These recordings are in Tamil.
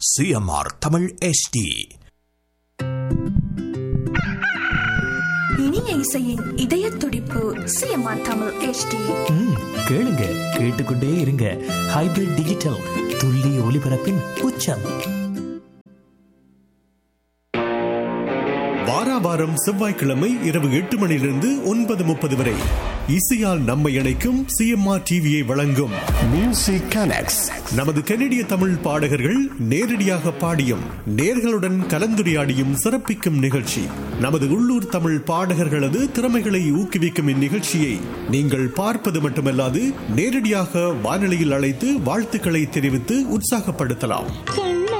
சிஎம்ஆர் தமிழ் எஸ்டி இனிய இசையின் இதய துடிப்பு சிஎம்ஆர் தமிழ் HD ம், கேளுங்க கேட்டுக்கொண்டே இருங்க ஹைபிரிட் டிஜிட்டல் துல்லிய ஒலிபரப்பின் உச்சம் வாராவாரம் செவ்வாய்க்கிழமை இரவு எட்டு மணியிலிருந்து ஒன்பது முப்பது வரை இசையால் நம்மை இணைக்கும் சிஎம்ஆர் டிவியை வழங்கும் மியூசிக் கனெக்ட்ஸ் நமது கனடிய தமிழ் பாடகர்கள் நேரடியாக பாடியும் நேர்களுடன் கலந்துரையாடியும் சிறப்பிக்கும் நிகழ்ச்சி நமது உள்ளூர் தமிழ் பாடகர்களது திறமைகளை ஊக்குவிக்கும் இந்நிகழ்ச்சியை நீங்கள் பார்ப்பது மட்டுமல்லாது நேரடியாக வானொலியில் அழைத்து வாழ்த்துக்களை தெரிவித்து உற்சாகப்படுத்தலாம் கண்ணா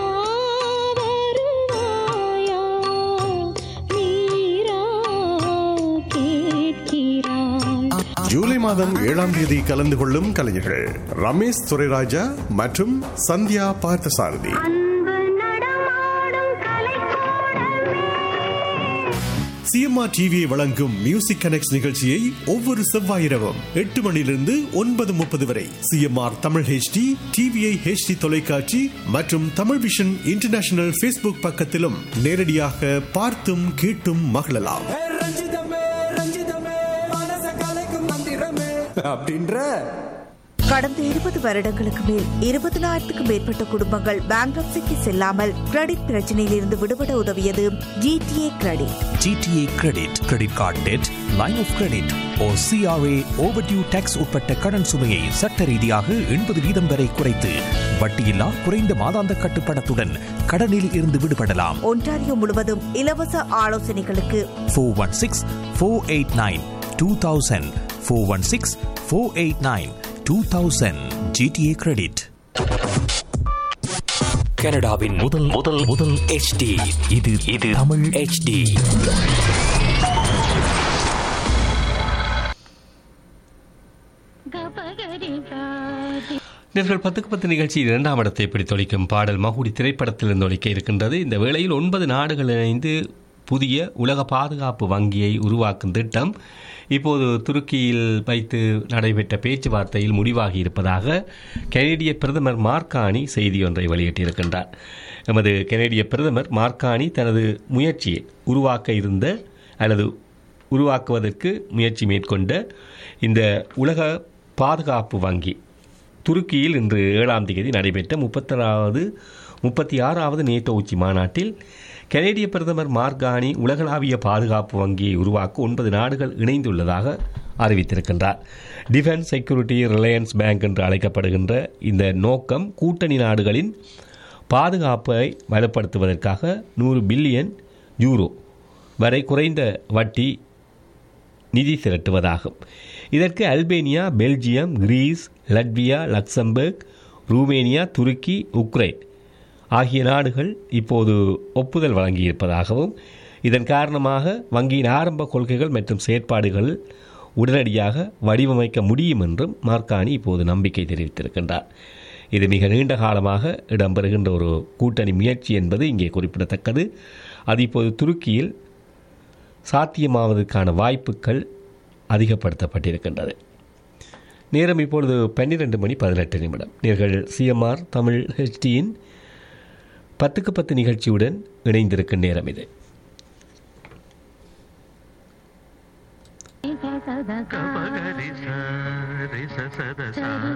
வருவாயா நீரா கேட்கிறாய் ஜூலை மாதம் ஏழாம் தேதி கலந்து கொள்ளும் கலைஞர்கள் ரமேஷ் துரைராஜா மற்றும் சந்தியா பார்த்தசாரதி அன்பு நடமாடும் கலைக்கூடமே சிஎம்ஆர் டிவியை வழங்கும் மியூசிக் கனெக்ட் நிகழ்ச்சியை ஒவ்வொரு செவ்வாய் இரவும் எட்டு மணியிலிருந்து ஒன்பது முப்பது வரை CMR Tamil HD TVI HD தொலைக்காட்சி மற்றும் தமிழ் விஷன் இன்டர்நேஷனல் ஃபேஸ்புக் பக்கத்திலும் நேரடியாக பார்த்தும் கேட்டும் மகிழலாம் ரஞ்சிதமே ரஞ்சிதமே மனச கலைக்கும் மந்திரமே அப்படின்ற கடந்த இருபது வருடங்களுக்கு மேல் இருபதனாயிரத்துக்கும் மேற்பட்ட குடும்பங்கள் பேங்க்ரப்சிக்கு செல்லாமல் கிரெடிட் பிரச்சனையிலிருந்து விடுபட உதவியது GTA credit GTA credit credit card debt line of credit or CRA overdue taxes உட்பட்ட கடன் சுமையை சட்ட ரீதியாக எண்பது வீதம் வரை குறைத்து வட்டியில்லா குறைந்த மாதாந்த கட்டுப்பணத்துடன் கடனில் இருந்து விடுபடலாம் ஒன்டாரியோ முழுவதும் இலவச ஆலோசனைகளுக்கு four one six four eight nine two thousand four one six four eight nine two thousand GTA credit கனடாவின் முதல் முதல் முதல் HD இது இது தமிழ் HD கபகரிதாதி நேர்கள் பத்துக்கு பத்து நிகழ்ச்சி இரண்டாம் இடத்தை பிடித்தொழிக்கும் பாடல் மகுடி திரைப்படத்திலிருந்து ஒழிக்க இருக்கின்றது இந்த வேளையில் ஒன்பது நாடுகள் இணைந்து புதிய உலக பாதுகாப்பு வங்கியை உருவாக்கும் திட்டம் இப்போது துருக்கியில் வைத்து நடைபெற்ற பேச்சுவார்த்தையில் முடிவாகி இருப்பதாக கனேடிய பிரதமர் மார்கானி செய்தி ஒன்றை வெளியிட்டிருக்கின்றார் எமது கனேடிய பிரதமர் மார்கானி தனது முயற்சியை உருவாக்க இருந்த அல்லது உருவாக்குவதற்கு முயற்சி மேற்கொண்ட இந்த உலக பாதுகாப்பு வங்கி துருக்கியில் இன்று ஏழாம் தேதி நடைபெற்ற முப்பத்தாறாவது முப்பத்தி ஆறாவது நேட்டோ உச்சி மாநாட்டில் கனேடிய பிரதமர் மார்கானி உலகளாவிய பாதுகாப்பு வங்கியை உருவாக்க ஒன்பது நாடுகள் இணைந்துள்ளதாக அறிவித்திருக்கின்றார் டிஃபென்ஸ் செக்யூரிட்டி ரிலையன்ஸ் பேங்க் என்று அழைக்கப்படுகின்ற இந்த நோக்கம் கூட்டணி நாடுகளின் பாதுகாப்பை வலுப்படுத்துவதற்காக நூறு பில்லியன் யூரோ வரை குறைந்த வட்டி நிதி திரட்டுவதாகும் இதற்கு Albania Belgium Greece Latvia Luxembourg Romania துருக்கி உக்ரைன் ஆகிய நாடுகள் இப்போது ஒப்புதல் வழங்கியிருப்பதாகவும் இதன் காரணமாக வங்கியின் ஆரம்ப கொள்கைகள் மற்றும் செயற்பாடுகள் உடனடியாக வடிவமைக்க முடியும் என்றும் மார்கானி இப்போது நம்பிக்கை தெரிவித்திருக்கின்றார் இது மிக நீண்ட காலமாக இடம்பெறுகின்ற ஒரு கூட்டணி முயற்சி என்பது இங்கே குறிப்பிடத்தக்கது அது இப்போது துருக்கியில் சாத்தியமாவதற்கான வாய்ப்புகள் அதிகப்படுத்தப்பட்டிருக்கின்றது நேரம் இப்பொழுது பன்னிரெண்டு மணி பதினெட்டு நிமிடம் நீங்கள் சிஎம்ஆர் தமிழ் ஹெச்டியின் பத்துக்கு பத்து நிகழ்ச்சியுடன் இணைந்திருக்கும் நேரம் இது சதா